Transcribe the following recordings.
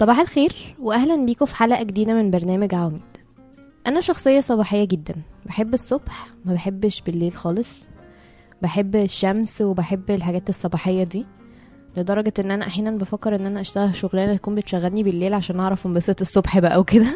صباح الخير واهلا بيكم في حلقه جديده من برنامج عواميد انا شخصيه صباحيه جدا بحب الصبح ما بحبش بالليل خالص بحب الشمس وبحب الحاجات الصباحيه دي لدرجه ان انا احيانا بفكر ان انا اشتغل شغلانه تكون بتشغلني بالليل عشان اعرف انبسط الصبح بقى وكده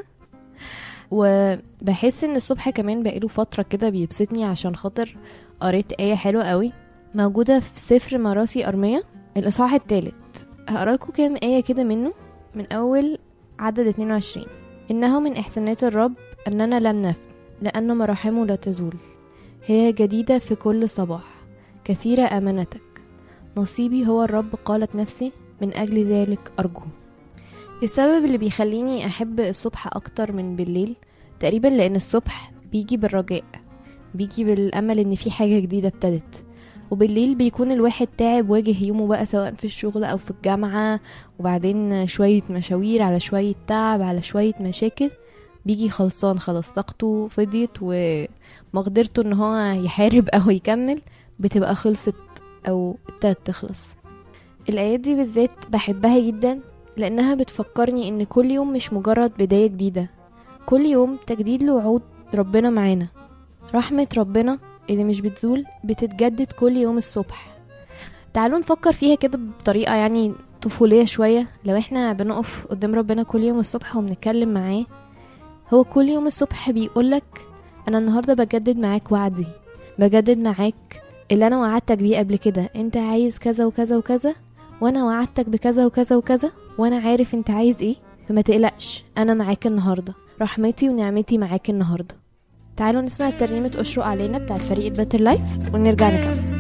وبحس ان الصبح كمان بقاله فتره كده بيبسطني عشان خاطر قريت ايه حلوه قوي موجوده في سفر مراسي ارميه الاصحاح الثالث هقرا لكم كام ايه كده منه من أول عدد 22 إنه من إحسانات الرب أننا لم نفن لأن مراحمه لا تزول هي جديدة في كل صباح كثيرة أمانتك نصيبي هو الرب قالت نفسي من أجل ذلك أرجو السبب اللي بيخليني أحب الصبح أكتر من بالليل تقريبا لأن الصبح بيجي بالرجاء بيجي بالأمل إن في حاجة جديدة ابتدت وبالليل بيكون الواحد تعب واجه يومه بقى سواء في الشغل او في الجامعة وبعدين شوية مشاوير على شوية تعب على شوية مشاكل بيجي خلصان خلاص طاقته فضيت ومقدرته ان هو يحارب او يكمل بتبقى خلصت او ابتدت تخلص الايات دي بالذات بحبها جدا لانها بتفكرني ان كل يوم مش مجرد بداية جديدة كل يوم تجديد لوعود ربنا معانا رحمة ربنا اللي مش بتزول بتتجدد كل يوم الصبح تعالوا نفكر فيها كده بطريقة يعني طفولية شوية لو احنا بنقف قدام ربنا كل يوم الصبح وبنتكلم معاه هو كل يوم الصبح بيقولك انا النهاردة بجدد معاك وعدي بجدد معاك اللي انا وعدتك بيه قبل كده انت عايز كذا وكذا وكذا وانا وعدتك بكذا وكذا وكذا وانا عارف انت عايز ايه فما تقلقش انا معاك النهاردة رحمتي ونعمتي معاك النهارده تعالوا نسمع ترنيمة أشرق علينا بتاعت فريق الباتر لايف ونرجع نكمل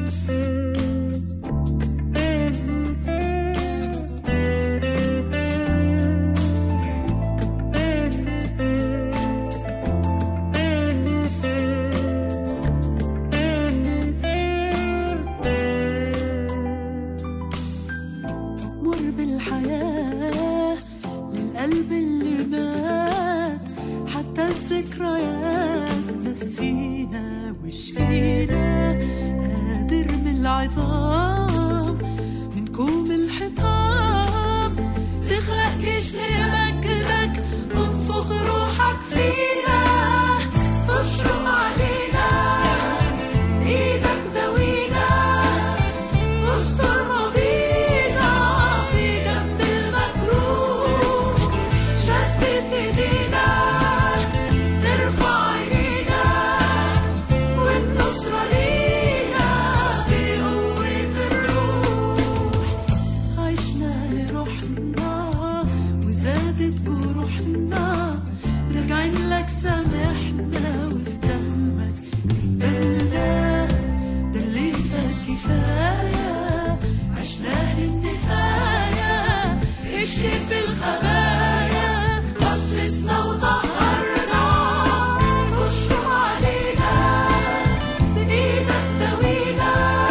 مر بالحياة للقلب اللي مات حتى الذكريات نسينا وشفينا قادر من العظام من كوم الحطام تخلق جيش لمجدك وانفخ روحك فينا اشرق علينا ايدك دوينا واستر ماضينا في جنب المجروح شدد ايدينا نرفع عينينا والنصرة لينا بقوة الروح عشنا لروحنا وزادت جروحنا راجعين لك سامحنا وفي دمك قبلنا ده اللي فات كفاية عشناه للنفاية اكشف الخبايا قدسنا وطهرنا اشرق علينا بإيدك دوينا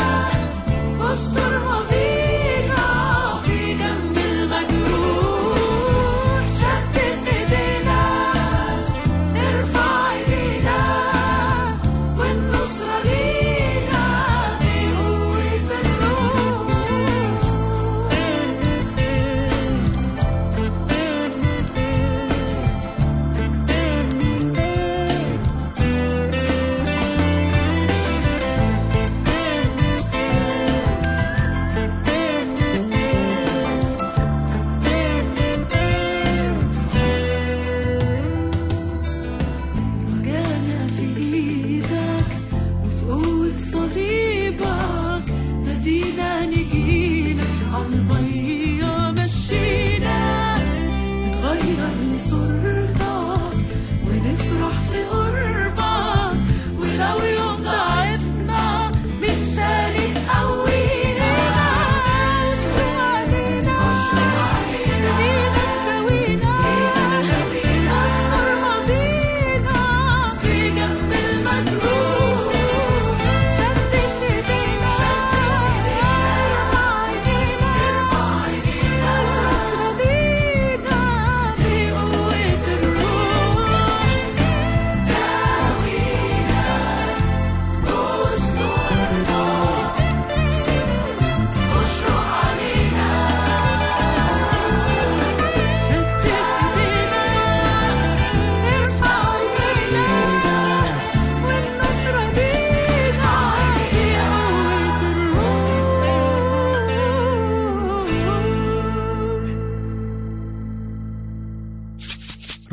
استر ماضينا في جنب المجروح شدد ايدينا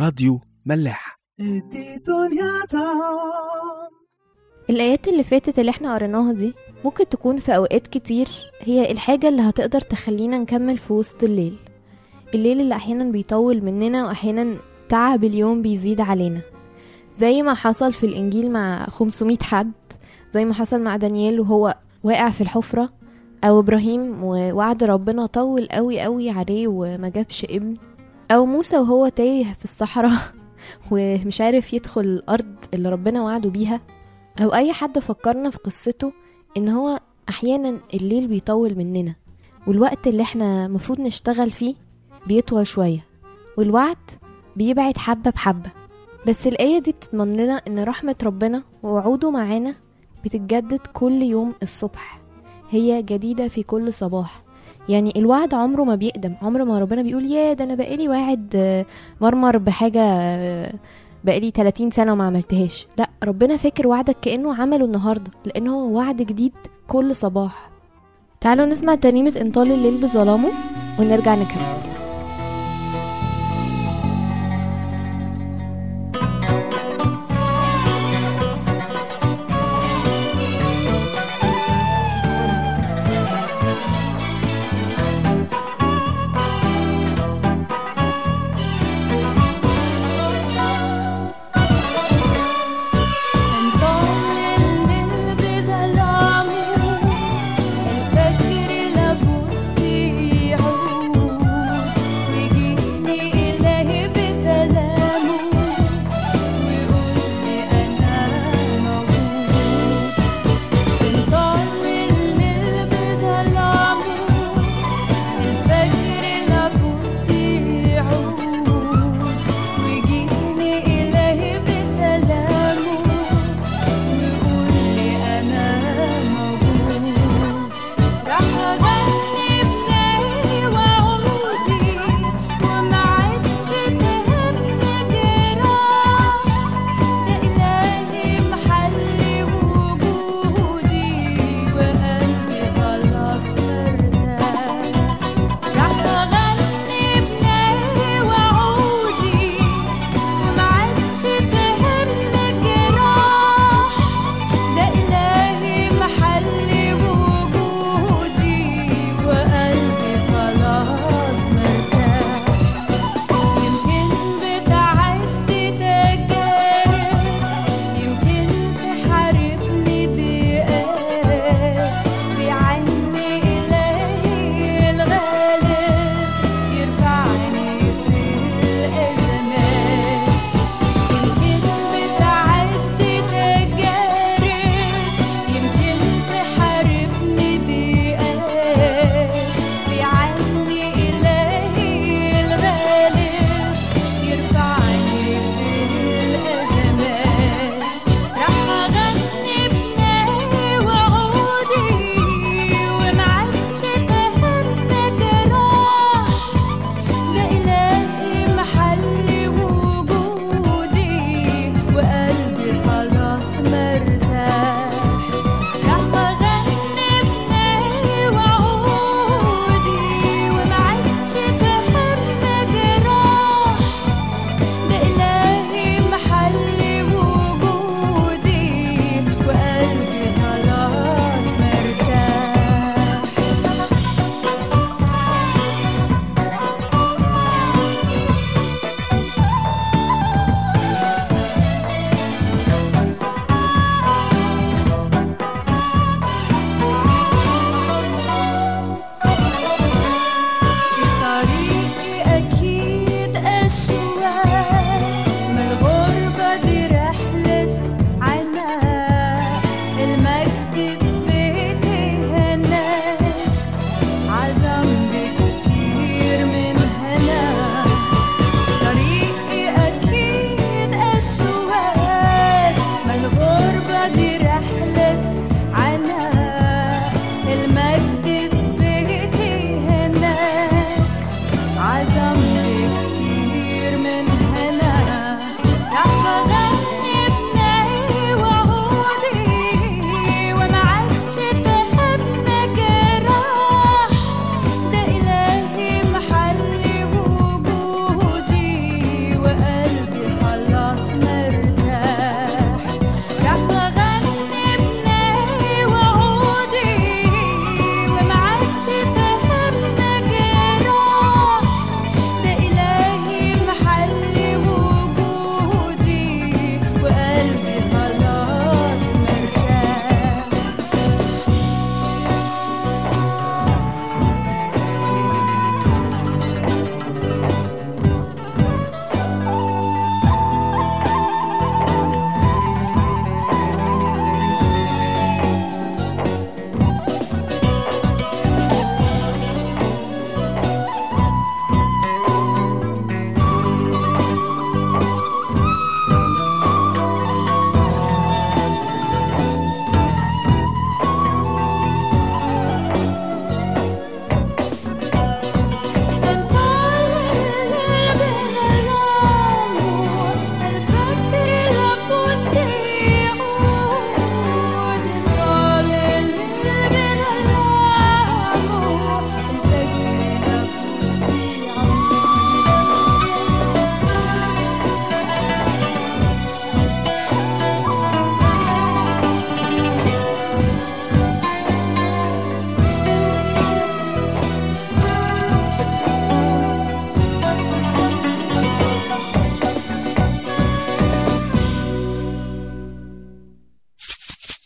راديو ملاح دي دنيا تعب الآيات اللي فاتت اللي احنا قريناها دي ممكن تكون في أوقات كتير هي الحاجة اللي هتقدر تخلينا نكمل في وسط الليل الليل اللي أحيانا بيطول مننا وأحيانا تعب اليوم بيزيد علينا زي ما حصل في الإنجيل مع 500 حد زي ما حصل مع دانيال وهو واقع في الحفرة أو إبراهيم ووعد ربنا طول قوي قوي عليه وما جابش ابن أو موسى وهو تايه في الصحراء ومش عارف يدخل الأرض اللي ربنا وعده بيها أو أي حد فكرنا في قصته إن هو أحيانا الليل بيطول مننا والوقت اللي احنا مفروض نشتغل فيه بيطول شوية والوعد بيبعد حبة بحبة بس الآية دي بتضمن لنا إن رحمة ربنا ووعوده معانا بتتجدد كل يوم الصبح هي جديدة في كل صباح يعني الوعد عمره ما بيقدم عمر ما ربنا بيقول يا ده أنا بقالي واعد آه، مرمر بحاجة آه، بقالي 30 سنة وما عملتهاش لا ربنا فاكر وعدك كأنه عمله النهاردة لأنه هو وعد جديد كل صباح تعالوا نسمع ترنيمة انطال الليل بظلامه ونرجع نكمل انطال الليل بظلامه الفجر لابد يعود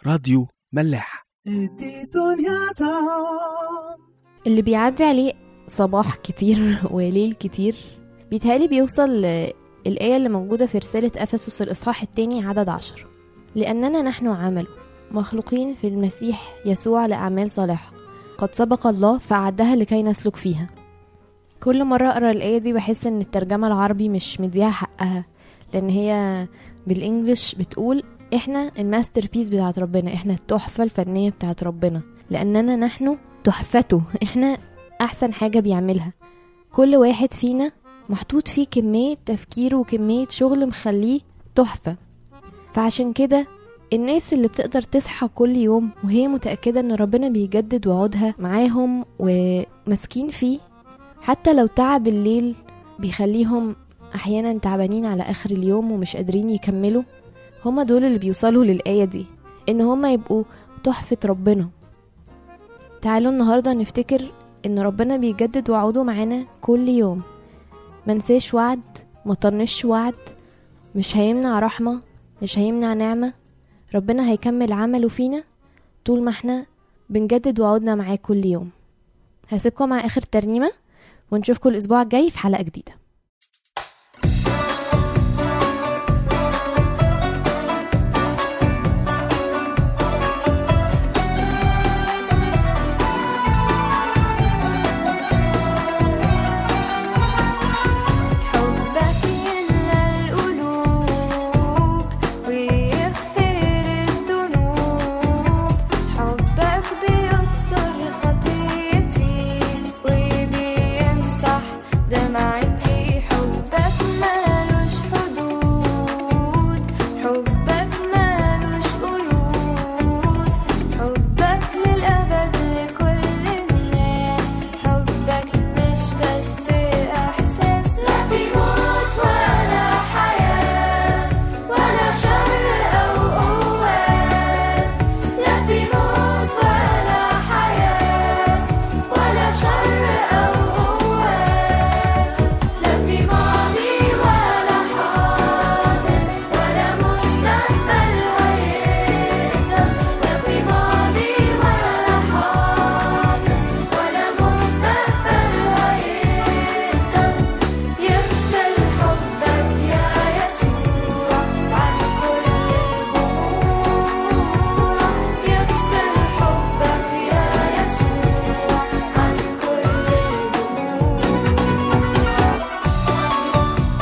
راديو ملاح ادي دنيا طعم اللي بيعدي عليه صباح كتير وليل كتير بيتهيألي بيوصل ل- الآية اللي موجودة في رسالة أفسس الإصحاح التاني عدد عشر لأننا نحن عمله مخلوقين في المسيح يسوع لأعمال صالحة قد سبق الله فأعدها لكي نسلك فيها كل مرة أقرأ الآية دي بحس إن الترجمة العربي مش مديها حقها لأن هي بالإنجلش بتقول إحنا الماستر بيس بتاعت ربنا إحنا التحفة الفنية بتاعت ربنا لأننا نحن تحفته إحنا أحسن حاجة بيعملها كل واحد فينا محطوط فيه كمية تفكير وكمية شغل مخليه تحفة فعشان كده الناس اللي بتقدر تصحى كل يوم وهي متأكدة ان ربنا بيجدد وعودها معاهم وماسكين فيه حتى لو تعب الليل بيخليهم احيانا تعبانين على اخر اليوم ومش قادرين يكملوا هما دول اللي بيوصلوا للآية دي ان هما يبقوا تحفة ربنا تعالوا النهاردة نفتكر ان ربنا بيجدد وعوده معانا كل يوم منساش وعد مطنش وعد مش هيمنع رحمة مش هيمنع نعمة ربنا هيكمل عمله فينا طول ما احنا بنجدد وعودنا معاه كل يوم هسيبكم مع اخر ترنيمة ونشوفكم الاسبوع الجاي في حلقة جديدة حبك يملى القلوب ويغفر الذنوب حبك بيستر خطيتي وبيمسح دمعتي حبك مالوش حدود حبك مالوش قيود حبك للأبد لكل الناس حبك مش بس إحساس لا في موت ولا حياة ولا شر أو قوات لا في موت ولا حياة ولا شر أو قوات لا في ماضي ولا حاضر ولا مستقبل هيقدر لا في ماضي ولا حاضر ولا مستقبل هيقدر يفصل حبك يا يسوع عن كل الجموع يفصل حبك يا يسوع عن كل الجموع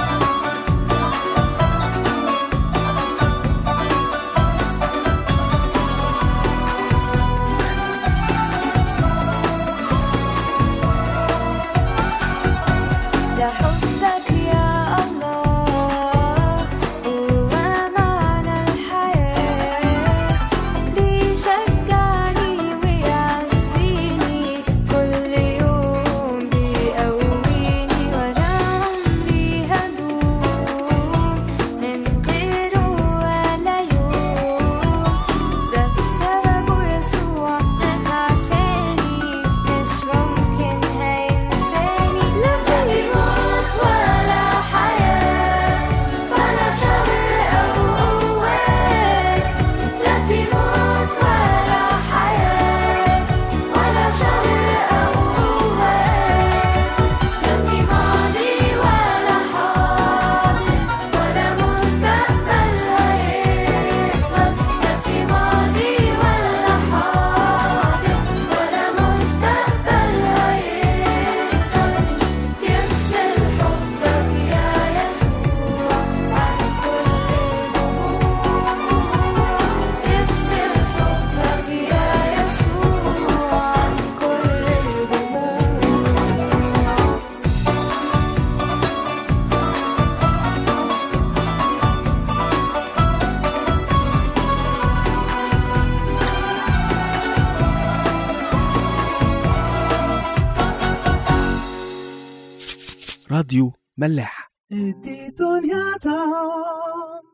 ده حبك يا الله هو معنى الحياة بيشجعني ويعزيني كل يوم بيقويني وأنا عمري هدوم من غيره ولا يوم ده بسببه يسوع مات عشاني مش ممكن هينساني لا في موت ولا حياة ولا شر أو قوات لا في موت ولا حياة ولا شر أو قوات لا في ماضي ولا حاضر ولا مستقبل هيقدر لا في ماضي ولا حاضر ولا مستقبل هيقدر يفصل حبك يا يسوع عن كل الجموع يفصل حبك يا يسوع عن كل الجموع راديو ملاح ادي دنيا طعم